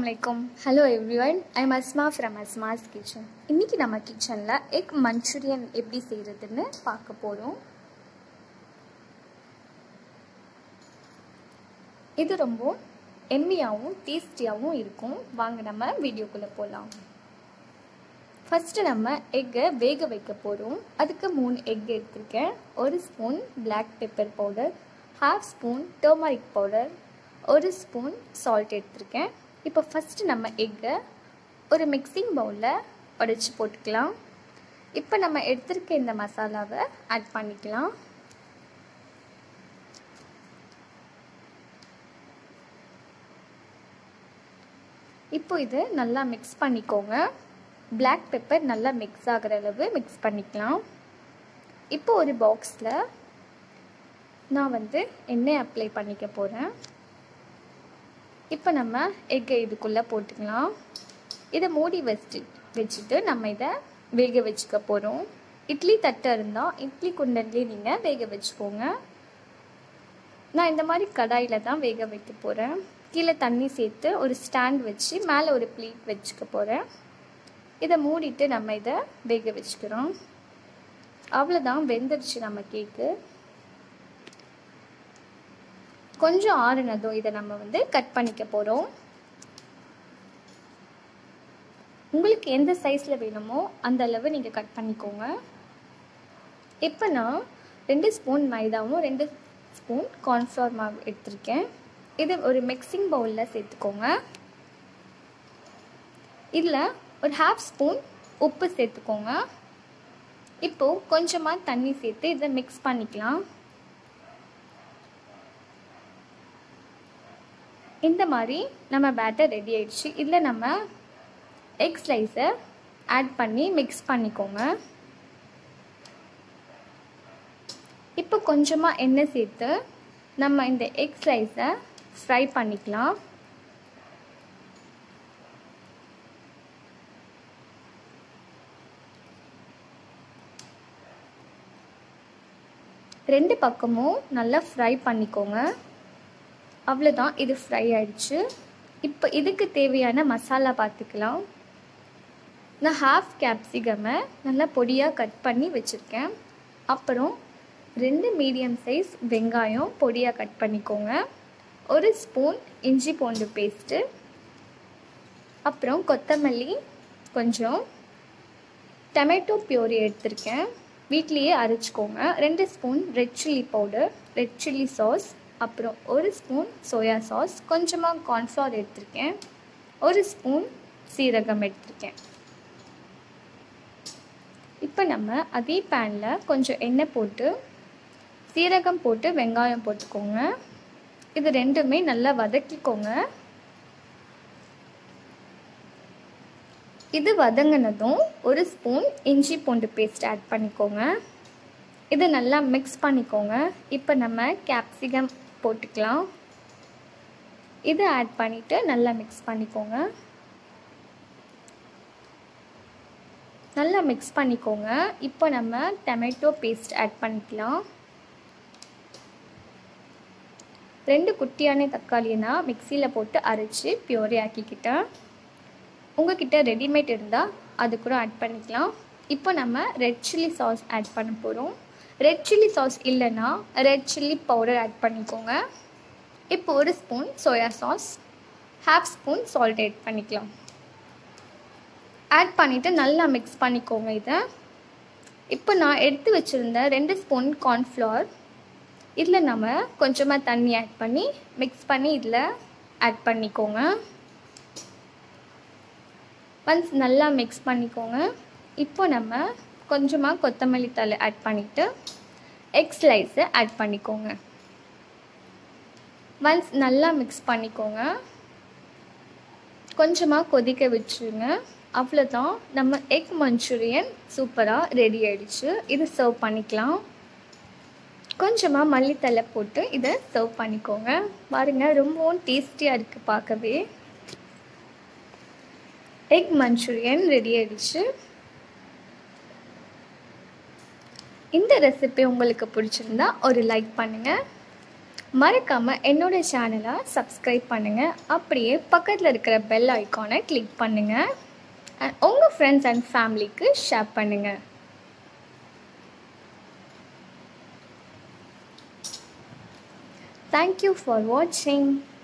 அஸ்ஸலாமு அலைக்கும் hello everyone I'm Asma from Asma's kitchen இன்றைக்கி நம்ம கிச்சனில் எக் மஞ்சூரியன் எப்படி செய்கிறதுன்னு பார்க்க போகிறோம் இது ரொம்ப எம்மியாகவும் டேஸ்டியாகவும் இருக்கும் வாங்க நம்ம வீடியோக்குள்ளே போகலாம் ஃபஸ்ட்டு நம்ம எக்கை வேக வைக்க போகிறோம் அதுக்கு மூணு எக் எடுத்திருக்கேன் ஒரு spoon black pepper powder half spoon turmeric powder ஒரு ஸ்பூன் சால்ட் எடுத்திருக்கேன் இப்போ ஃபஸ்ட்டு நம்ம எக்கை ஒரு மிக்சிங் பவுலில் உடச்சி போட்டுக்கலாம் இப்போ நம்ம எடுத்திருக்க இந்த மசாலாவை ஆட் பண்ணிக்கலாம் இப்போ இது நல்லா மிக்ஸ் பண்ணிக்கோங்க பிளாக் பெப்பர் நல்லா மிக்ஸ் ஆகிற அளவு மிக்ஸ் பண்ணிக்கலாம் இப்போ ஒரு பாக்ஸில் நான் வந்து எண்ணெய் அப்ளை பண்ணிக்க போகிறேன் இப்போ நம்ம எக்கை இதுக்குள்ளே போட்டுக்கலாம் இதை மூடி வச்சு வச்சுட்டு நம்ம இதை வேக வச்சுக்க போகிறோம் இட்லி தட்டை இருந்தால் இட்லி குண்டன்லேயே நீங்கள் வேக வச்சுக்கோங்க நான் இந்த மாதிரி கடாயில் தான் வேக வைக்க போகிறேன் கீழே தண்ணி சேர்த்து ஒரு ஸ்டாண்ட் வச்சு மேலே ஒரு ப்ளீட் வச்சுக்க போகிறேன் இதை மூடிட்டு நம்ம இதை வேக வச்சுக்கிறோம் அவ்வளோதான் வெந்துருச்சு நம்ம கேக்கு கொஞ்சம் ஆறுனதும் இதை நம்ம வந்து கட் பண்ணிக்க போகிறோம் உங்களுக்கு எந்த சைஸில் வேணுமோ அந்த அளவு நீங்கள் கட் பண்ணிக்கோங்க இப்போ நான் ரெண்டு ஸ்பூன் மைதாவும் ரெண்டு ஸ்பூன் கார்ன்ஃப்ளவர் மாவு எடுத்திருக்கேன் இது ஒரு மிக்சிங் பவுலில் சேர்த்துக்கோங்க இதில் ஒரு ஹாஃப் ஸ்பூன் உப்பு சேர்த்துக்கோங்க இப்போது கொஞ்சமாக தண்ணி சேர்த்து இதை மிக்ஸ் பண்ணிக்கலாம் இந்த மாதிரி நம்ம பேட்டர் ரெடி ஆயிடுச்சு இதில் நம்ம எக் ஸ்லைஸை ஆட் பண்ணி மிக்ஸ் பண்ணிக்கோங்க இப்போ கொஞ்சமாக எண்ணெய் சேர்த்து நம்ம இந்த எக் ஸ்லைஸை ஃப்ரை பண்ணிக்கலாம் ரெண்டு பக்கமும் நல்லா ஃப்ரை பண்ணிக்கோங்க அவ்வளோதான் இது ஃப்ரை ஆயிடுச்சு இப்போ இதுக்கு தேவையான மசாலா பார்த்துக்கலாம் நான் ஹாஃப் கேப்சிகமை நல்லா பொடியாக கட் பண்ணி வச்சுருக்கேன் அப்புறம் ரெண்டு மீடியம் சைஸ் வெங்காயம் பொடியாக கட் பண்ணிக்கோங்க ஒரு ஸ்பூன் இஞ்சி பூண்டு பேஸ்ட்டு அப்புறம் கொத்தமல்லி கொஞ்சம் டொமேட்டோ பியூரி எடுத்திருக்கேன் வீட்லேயே அரைச்சிக்கோங்க ரெண்டு spoon red chilli powder red chilli sauce அப்புறம் ஒரு ஸ்பூன் சோயா சாஸ் கொஞ்சமாக கார்ன்ஃப்ளவர் எடுத்திருக்கேன் ஒரு ஸ்பூன் சீரகம் எடுத்திருக்கேன் இப்போ நம்ம அதே பேனில் கொஞ்சம் எண்ணெய் போட்டு சீரகம் போட்டு வெங்காயம் போட்டுக்கோங்க இது ரெண்டுமே நல்லா வதக்கிக்கோங்க இது வதங்கினதும் ஒரு ஸ்பூன் இஞ்சி பூண்டு பேஸ்ட் ஆட் பண்ணிக்கோங்க இது நல்லா மிக்ஸ் பண்ணிக்கோங்க இப்போ நம்ம கேப்சிகம் போட்டுக்கலாம் இது ஆட் பண்ணிவிட்டு நல்லா மிக்ஸ் பண்ணிக்கோங்க நல்லா மிக்ஸ் பண்ணிக்கோங்க இப்போ நம்ம டொமேட்டோ பேஸ்ட் ஆட் பண்ணிக்கலாம் ரெண்டு குட்டியான தக்காளியை நான் மிக்சியில் போட்டு அரைச்சி பியூரி ஆக்கிக்கிட்டேன் உங்ககிட்ட ரெடிமேட் இருந்தால் அது கூட ஆட் பண்ணிக்கலாம் இப்போ நம்ம ரெட் சில்லி சாஸ் ஆட் பண்ண போகிறோம் ரெட் சில்லி சாஸ் இல்லைன்னா ரெட் சில்லி பவுடர் ஆட் பண்ணிக்கோங்க இப்போ ஒரு spoon soya sauce half spoon salt add பண்ணிக்கலாம் ஆட் பண்ணிவிட்டு நல்லா மிக்ஸ் பண்ணிக்கோங்க இதை இப்போ நான் எடுத்து வச்சுருந்த ரெண்டு ஸ்பூன் கார்ன்ஃப்ளவர் இதில் நம்ம கொஞ்சமாக தண்ணி ஆட் பண்ணி மிக்ஸ் பண்ணி இதில் ஆட் பண்ணிக்கோங்க ஒன்ஸ் நல்லா மிக்ஸ் பண்ணிக்கோங்க இப்போ நம்ம கொஞ்சமாக கொத்தமல்லி தலை ஆட் பண்ணிவிட்டு எக் ஸ்லைஸை ஆட் பண்ணிக்கோங்க ஒன்ஸ் நல்லா மிக்ஸ் பண்ணிக்கோங்க கொஞ்சமாக கொதிக்க வச்சுருங்க அவ்வளோதான் நம்ம எக் மஞ்சூரியன் சூப்பராக ரெடி ஆயிடுச்சு இது சர்வ் பண்ணிக்கலாம் கொஞ்சமாக மல்லித்தலை போட்டு இதை சர்வ் பண்ணிக்கோங்க பாருங்கள் ரொம்பவும் டேஸ்டியாக இருக்குது பார்க்கவே எக் மஞ்சூரியன் ரெடி ஆயிடுச்சு இந்த ரெசிபி உங்களுக்கு பிடிச்சிருந்தா ஒரு லைக் பண்ணுங்கள் மறக்காமல் என்னோடய சேனலை சப்ஸ்கிரைப் பண்ணுங்கள் அப்படியே பக்கத்தில் இருக்கிற பெல் ஐக்கானை கிளிக் பண்ணுங்கள் உங்கள் ஃப்ரெண்ட்ஸ் அண்ட் ஃபேமிலிக்கு ஷேர் பண்ணுங்கள் தேங்க்யூ ஃபார் வாட்சிங்